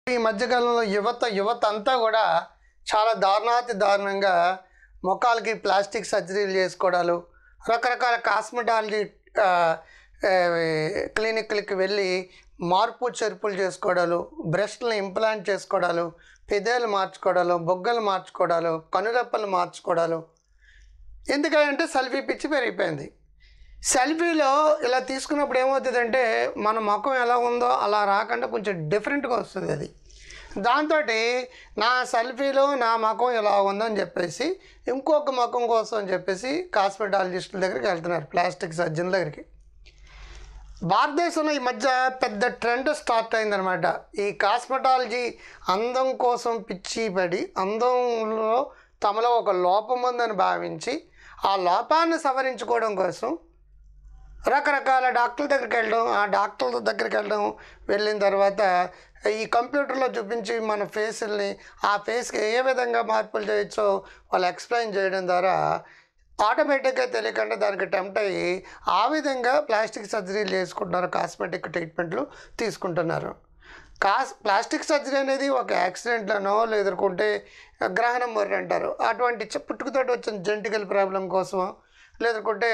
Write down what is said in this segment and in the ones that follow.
ఈ మధ్యకాలంలో యువత యువత అంతా కూడా చాలా దారుణాతి దారుణంగా ముఖాలకి ప్లాస్టిక్ సర్జరీలు చేసుకోవడాలు రకరకాల కాస్మెటాలజీ ఆ, ఆ, క్లినిక్లకి వెళ్ళి మార్పు చెరుపులు చేసుకోవడాలు బ్రెస్ట్లను ఇంప్లాంట్ చేసుకోవడాలు పెదేలు మార్చుకోవడాలు బొగ్గలు మార్చుకోవడాలు కనురెప్పలు మార్చుకోవడాలు ఎందుకంటే సెల్ఫీ పిచ్చి పెరిగిపోయింది సెల్ఫీలో ఇలా తీసుకున్నప్పుడు ఏమవుతుందంటే మన ముఖం ఎలా ఉందో అలా రాకుండా కొంచెం డిఫరెంట్గా వస్తుంది అది దాంతో నా సెల్ఫీలో నా ముఖం ఇలా ఉందని చెప్పేసి ఇంకొక ముఖం కోసం అని చెప్పేసి కాస్మెటాలజిస్టుల దగ్గరికి వెళ్తున్నారు ప్లాస్టిక్ సర్జన్ దగ్గరికి భారతదేశంలో ఈ మధ్య పెద్ద ట్రెండ్ స్టార్ట్ అయిందనమాట ఈ కాస్మెటాలజీ అందం కోసం పిచ్చి పడి అందంలో తమలో ఒక లోపం ఉందని భావించి ఆ లోపాన్ని సవరించుకోవడం కోసం రకరకాల డాక్టర్ల దగ్గరికి వెళ్ళడం ఆ డాక్టర్ల దగ్గరికి వెళ్ళడం వెళ్ళిన తర్వాత ఈ కంప్యూటర్లో చూపించి మన ఫేసుల్ని ఆ ఫేస్కి ఏ విధంగా మార్పులు చేయొచ్చో వాళ్ళు ఎక్స్ప్లెయిన్ చేయడం ద్వారా ఆటోమేటిక్గా తెలియకుండా దానికి టెంప్ట్ అయ్యి ఆ విధంగా ప్లాస్టిక్ సర్జరీలు చేసుకుంటున్నారు కాస్మెటిక్ ట్రీట్మెంట్లు తీసుకుంటున్నారు కాస్ ప్లాస్టిక్ సర్జరీ అనేది ఒక యాక్సిడెంట్లనో లేదనుకుంటే గ్రహణం మొర్రి అంటారు అటువంటి చ- పుట్టుకతోటి వచ్చిన జెంటికల్ ప్రాబ్లం కోసమో లేదనుకుంటే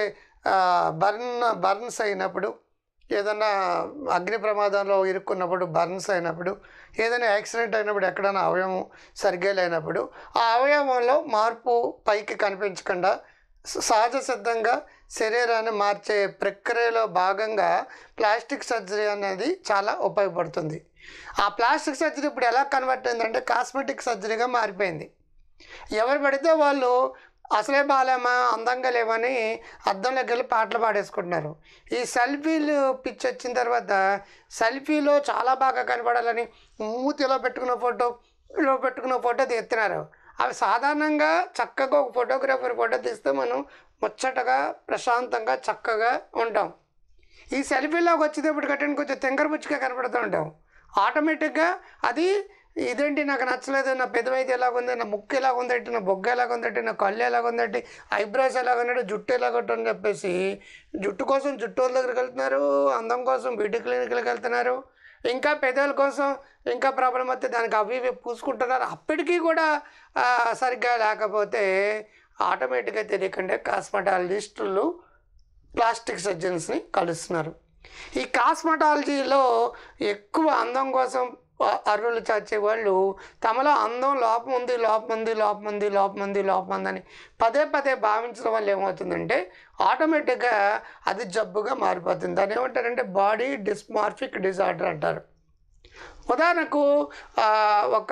బర్న్ బర్న్స్ అయినప్పుడు ఏదన్నా అగ్ని ప్రమాదంలో ఇరుక్కున్నప్పుడు బర్న్స్ అయినప్పుడు ఏదైనా యాక్సిడెంట్ అయినప్పుడు ఎక్కడైనా అవయవం సరిగ్గా లేనప్పుడు ఆ అవయవంలో మార్పు పైకి కనిపించకుండా స- సహజ సిద్ధంగా శరీరాన్ని మార్చే ప్రక్రియలో భాగంగా ప్లాస్టిక్ సర్జరీ అనేది చాలా ఉపయోగపడుతుంది ఆ ప్లాస్టిక్ సర్జరీ ఇప్పుడు ఎలా కన్వర్ట్ అయిందంటే కాస్మెటిక్ సర్జరీగా మారిపోయింది ఎవరు పడితే వాళ్ళు అసలే బాగాలేమా అందంగా లేవని అద్దంలోకి వెళ్ళి పాటలు పాడేసుకుంటున్నారు ఈ సెల్ఫీలు పిచ్చి వచ్చిన తర్వాత సెల్ఫీలో చాలా బాగా కనపడాలని మూతిలో పెట్టుకున్న ఫోటో లో పెట్టుకున్న ఫోటో తీస్తున్నారు అవి సాధారణంగా చక్కగా ఒక ఫోటోగ్రాఫర్ ఫోటో తీస్తే మనం ముచ్చటగా ప్రశాంతంగా చక్కగా ఉంటాం ఈ సెల్ఫీలోకి వచ్చేటప్పుడు కట్టండి కొంచెం తెంగరబుచ్చిగా కనపడుతూ ఉంటాం ఆటోమేటిక్గా అది ఇదేంటి నాకు నచ్చలేదు నా పెదవైతే ఎలాగుంది నా ముక్కు ఎలాగ ఉందంటే నా బొగ్గ ఎలాగ ఉందంటే నా కళ్ళు ఎలాగ ఉందంటే ఐబ్రోస్ ఎలాగ ఉన్నాడు జుట్టు ఎలాగ అని చెప్పేసి జుట్టు కోసం జుట్టు వాళ్ళ దగ్గరికి వెళ్తున్నారు అందం కోసం బ్యూటీ క్లినిక్లకు వెళ్తున్నారు ఇంకా పెదవుల కోసం ఇంకా ప్రాబ్లం వస్తే దానికి అవి ఇవి పూసుకుంటున్నారు అప్పటికీ కూడా ఆ, సరిగ్గా లేకపోతే ఆటోమేటిక్గా తెలియకుండా కాస్మెటాలజిస్టులు ప్లాస్టిక్ సర్జన్స్ని కలుస్తున్నారు ఈ కాస్మెటాలజీలో ఎక్కువ అందం కోసం అ- అర్రులు చాచే వాళ్ళు తమలో అందం లోపం ఉంది లోపం ఉంది లోపం ఉంది లోపం ఉంది లోపం ఉందని పదే పదే భావించడం వల్ల ఏమవుతుందంటే ఆటోమేటిక్గా అది జబ్బుగా మారిపోతుంది దాన్ని ఏమంటారంటే బాడీ డిస్మార్ఫిక్ డిజార్డర్ అంటారు ఉదాహరణకు ఆ, ఒక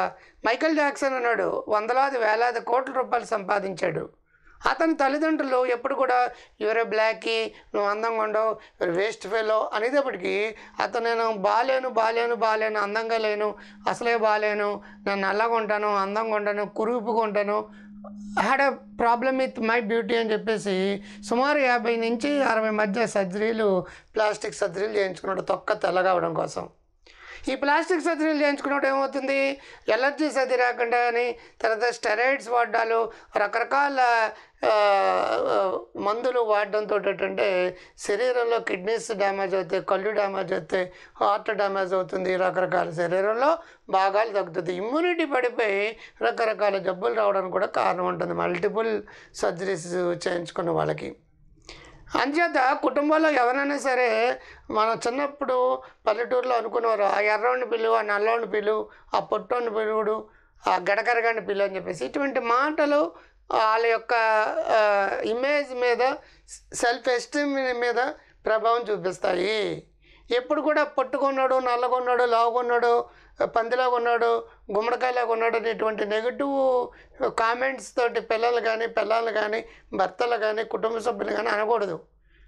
మైకేల్ జాక్సన్ అన్నాడు వందలాది వేలాది కోట్ల రూపాయలు సంపాదించాడు అతని తల్లిదండ్రులు ఎప్పుడు కూడా యువరే బ్లాక్కి నువ్వు అందంగా ఉండవు వేస్ట్ ఫెలో అనేటప్పటికీ అతను నేను బాలేను బాలేను బాలేను అందంగా లేను అసలే బాలేను నేను నల్లగా ఉంటాను అందంగా ఉంటాను కురుపుగా ఉంటాను had a problem with my beauty అని చెప్పేసి సుమారు యాభై నుంచి అరవై మధ్య సర్జరీలు ప్లాస్టిక్ సర్జరీలు చేయించుకున్నాడు తొక్క తెల్లగా అవడం కోసం ఈ ప్లాస్టిక్ సర్జరీలు చేయించుకున్నప్పుడు ఏమవుతుంది ఎలర్జీస్ అది రాకుండా అని తర్వాత స్టెరాయిడ్స్ వాడాలు రకరకాల ఆ, ఆ, మందులు వాడడంతో ఏంటంటే శరీరంలో కిడ్నీస్ డ్యామేజ్ అవుతాయి కళ్ళు డ్యామేజ్ అవుతాయి హార్ట్ డ్యామేజ్ అవుతుంది రకరకాల శరీరంలో భాగాలు తగ్గుతుంది ఇమ్యూనిటీ పడిపోయి రకరకాల జబ్బులు రావడానికి కూడా కారణం ఉంటుంది మల్టిపుల్ సర్జరీస్ చేయించుకున్న వాళ్ళకి అంచేత కుటుంబంలో ఎవరైనా సరే మన చిన్నప్పుడు పల్లెటూరులో అనుకునేవారు ఆ ఎర్రని పిలువు ఆ నల్లని పిలువు ఆ పొట్టోని పిలువుడు ఆ గడకరగాని పిలువు అని చెప్పేసి ఇటువంటి మాటలు వాళ్ళ యొక్క ఆ, ఇమేజ్ మీద సెల్ఫ్ ఎస్టీమ్ మీద ప్రభావం చూపిస్తాయి ఎప్పుడు కూడా పొట్టుకున్నాడు నల్లగొన్నాడు లావుకున్నాడు పందిలాగా ఉన్నాడు గుమ్మడికాయలాగా ఉన్నాడు అనేటువంటి నెగిటివ్ కామెంట్స్ తోటి పిల్లలు కానీ పిల్లలు కానీ భర్తలు కానీ కుటుంబ సభ్యులు కానీ అనకూడదు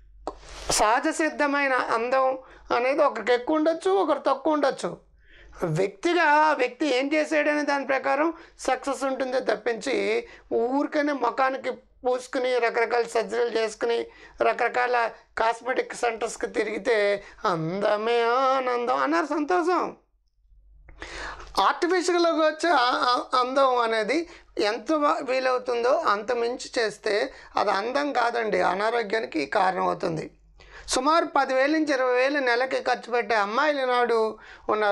సహజ సిద్ధమైన అందం అనేది ఒకరికి ఎక్కువ ఉండొచ్చు ఒకరు తక్కువ ఉండొచ్చు వ్యక్తిగా ఆ వ్యక్తి ఏం చేసాడనే దాని ప్రకారం సక్సెస్ ఉంటుందే తప్పించి ఊరికనే ముఖానికి పూసుకుని రకరకాల సర్జరీలు చేసుకుని రకరకాల కాస్మెటిక్ సెంటర్స్కి తిరిగితే అందమే ఆనందం అన్నారు సంతోషం ఆర్టిఫిషియల్గా వచ్చే ఆ- ఆ- అందం అనేది ఎంత వ- వీలవుతుందో అంత మించి చేస్తే అది అందం కాదండి అనారోగ్యానికి కారణం అవుతుంది సుమారు పదివేల నుంచి ఇరవై వేలు నెలకి ఖర్చు పెట్టే అమ్మాయిలు నాడు ఉన్నారు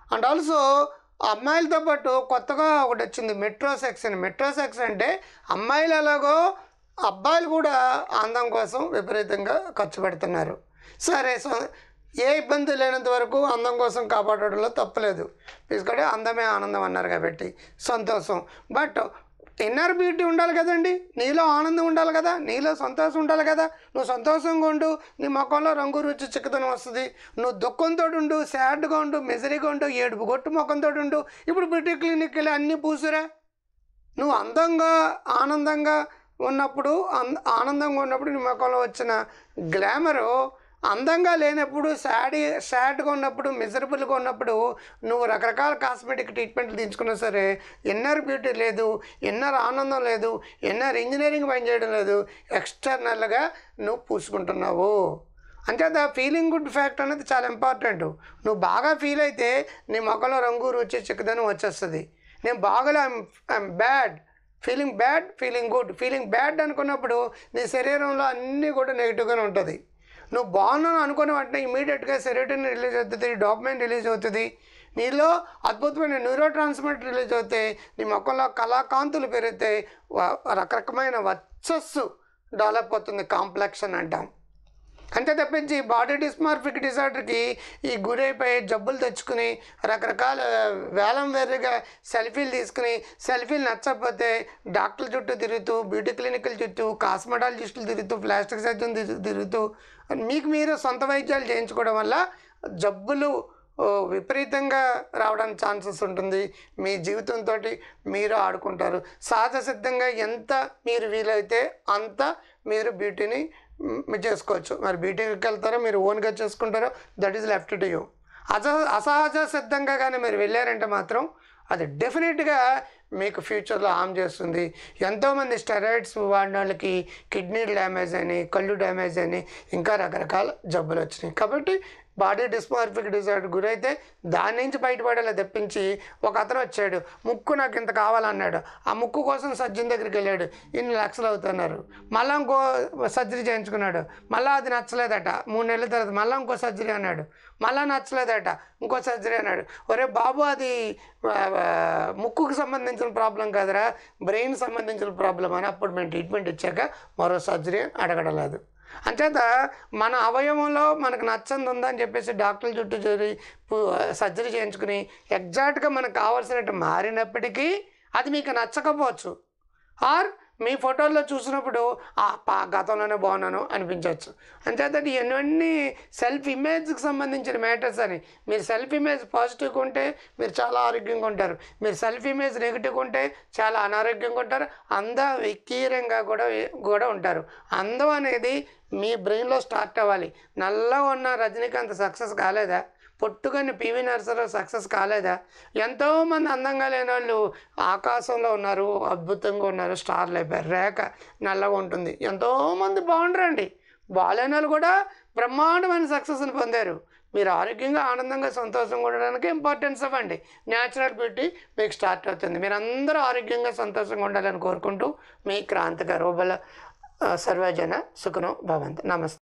అండ్ ఆల్సో అమ్మాయిలతో పాటు కొత్తగా ఒకటి వచ్చింది మెట్రో సెక్స్ అని మెట్రో సెక్స్ అంటే అమ్మాయిలు ఎలాగో అబ్బాయిలు కూడా అందం కోసం విపరీతంగా ఖర్చు పెడుతున్నారు సరే సో ఏ ఇబ్బంది లేనంత వరకు అందం కోసం కాపాడడంలో తప్పలేదు ఎందుకంటే అందమే ఆనందం అన్నారు కాబట్టి సంతోషం బట్ ఇన్నర్ బ్యూటీ ఉండాలి కదండి నీలో ఆనందం ఉండాలి కదా నీలో సంతోషం ఉండాలి కదా నువ్వు సంతోషంగా ఉండు నీ ముఖంలో రంగు రుచి చిక్కదనం వస్తుంది నువ్వు దుఃఖంతో ఉండు సాడ్గా ఉండు మెజరీగా ఉండు ఏడుపు కొట్టు ముఖంతో ఉండు ఇప్పుడు బ్యూటీ క్లినిక్ వెళ్ళి అన్నీ పూసురా నువ్వు అందంగా ఆనందంగా ఉన్నప్పుడు అన్- ఆనందంగా ఉన్నప్పుడు నీ ముఖంలో వచ్చిన గ్లామరు అందంగా లేనప్పుడు సాడీ సాడ్గా ఉన్నప్పుడు మిజరబుల్గా ఉన్నప్పుడు నువ్వు రకరకాల కాస్మెటిక్ ట్రీట్మెంట్లు తీసుకున్నా సరే ఇన్నర్ బ్యూటీ లేదు ఇన్నర్ ఆనందం లేదు ఇన్నర్ ఇంజనీరింగ్ పని చేయడం లేదు ఎక్స్టర్నల్గా నువ్వు పూసుకుంటున్నావు అంచేత ఫీలింగ్ గుడ్ ఫ్యాక్ట్ అనేది చాలా ఇంపార్టెంట్ నువ్వు బాగా ఫీల్ అయితే నీ ముఖంలో రంగు రుచి చిక్కదనం వచ్చేస్తుంది నేను బాగా I'm bad feeling bad feeling good feeling bad అనుకున్నప్పుడు నీ శరీరంలో అన్నీ కూడా నెగిటివ్గానే ఉంటుంది నువ్వు బాగున్నాను అనుకున్న వెంటనే ఇమీడియట్గా సెరోటిన్ రిలీజ్ అవుతుంది డోపమైన్ రిలీజ్ అవుతుంది నీలో అద్భుతమైన న్యూరో ట్రాన్స్మిటర్ రిలీజ్ అవుతాయి నీ మొక్కల్లో కళాకాంతులు పెరుగుతాయి వ- రకరకమైన వర్చస్సు డెవలప్ అవుతుంది కాంప్లెక్షన్ అంటాం అంతే తప్పించి బాడీ డిస్మార్ఫిక్ డిజార్డర్కి ఈ గురైపోయి జబ్బులు తెచ్చుకుని రకరకాల వేలం వేరుగా సెల్ఫీలు తీసుకుని సెల్ఫీలు నచ్చకపోతే డాక్టర్ల చుట్టూ తిరుగుతూ బ్యూటీ క్లినిక్ల చుట్టూ కాస్మెటాలజిస్టులు తిరుగుతూ ప్లాస్టిక్ సర్జన్ తిరు- తిరుగుతూ మీకు మీరు సొంత వైద్యాలు చేయించుకోవడం వల్ల జబ్బులు ఓ, విపరీతంగా రావడానికి ఛాన్సెస్ ఉంటుంది మీ జీవితంతో మీరు ఆడుకుంటారు సహజ సిద్ధంగా ఎంత మీరు వీలైతే అంత మీరు బ్యూటీని మ్, చేసుకోవచ్చు మరి బ్యూటీకి వెళ్తారో మీరు ఓన్గా చేసుకుంటారో that is left to you అస అసహజ సిద్ధంగా కానీ మీరు వెళ్ళారంటే మాత్రం అది డెఫినెట్గా మీకు ఫ్యూచర్లో హామ్ చేస్తుంది ఎంతోమంది స్టెరాయిడ్స్ వాడిన వాళ్ళకి కిడ్నీ డ్యామేజ్ అని కళ్ళు డ్యామేజ్ అని ఇంకా రకరకాల జబ్బులు వచ్చినాయి కాబట్టి బాడీ డిస్మార్ఫిక్ డిజార్డర్ గురైతే దాని నుంచి బయటపడేలా తెప్పించి ఒక అతను వచ్చాడు ముక్కు నాకు ఇంత కావాలన్నాడు ఆ ముక్కు కోసం సర్జన్ దగ్గరికి వెళ్ళాడు ఇన్ని లక్షలు అవుతున్నారు మళ్ళీ ఇంకో సర్జరీ చేయించుకున్నాడు మళ్ళీ అది నచ్చలేదట మూడు నెలల తర్వాత మళ్ళీ ఇంకో సర్జరీ అన్నాడు మళ్ళీ నచ్చలేదట ఇంకో సర్జరీ అన్నాడు ఒరే బాబు అది ఆ, ఆ, ముక్కుకు సంబంధించిన ప్రాబ్లం కాదురా బ్రెయిన్ సంబంధించిన ప్రాబ్లం అని అప్పుడు మేము ట్రీట్మెంట్ ఇచ్చాక మరో సర్జరీ అడగడం లేదు అంచేత మన అవయవంలో మనకు నచ్చంది ఉందని చెప్పేసి డాక్టర్ల చుట్టూ చేరి పు- సర్జరీ చేయించుకుని ఎగ్జాక్ట్గా మనకు కావాల్సినట్టు మారినప్పటికీ అది మీకు నచ్చకపోవచ్చు ఆర్ మీ ఫోటోల్లో చూసినప్పుడు ఆ పా గతంలోనే బాగున్నాను అనిపించవచ్చు అంచేత ఇవన్నీ సెల్ఫ్ ఇమేజ్కి సంబంధించిన మ్యాటర్స్ అని మీరు సెల్ఫ్ ఇమేజ్ పాజిటివ్గా ఉంటే మీరు చాలా ఆరోగ్యంగా ఉంటారు మీరు సెల్ఫ్ ఇమేజ్ నెగిటివ్గా ఉంటే చాలా అనారోగ్యంగా ఉంటారు అంద వ్యక్తిరంగా కూడా కూడా ఉంటారు అందం అనేది మీ బ్రెయిన్లో స్టార్ట్ అవ్వాలి నల్లగా ఉన్న రజనీకాంత్ సక్సెస్ కాలేదా పొట్టుకొని పివి నరసరావు సక్సెస్ కాలేదా ఎంతోమంది అందంగా లేని వాళ్ళు ఆకాశంలో ఉన్నారు అద్భుతంగా ఉన్నారు స్టార్లు అయిపోయారు రేఖ నల్లగా ఉంటుంది ఎంతోమంది బాగుండరండి బాగాలేని వాళ్ళు కూడా బ్రహ్మాండమైన సక్సెస్ని పొందారు మీరు ఆరోగ్యంగా ఆనందంగా సంతోషంగా ఉండడానికి ఇంపార్టెన్స్ ఇవ్వండి న్యాచురల్ బ్యూటీ మీకు స్టార్ట్ అవుతుంది మీరు అందరూ ఆరోగ్యంగా సంతోషంగా ఉండాలని కోరుకుంటూ మీ క్రాంతిక రూబల సర్వజన సుఖనం భవంత్ నమస్తే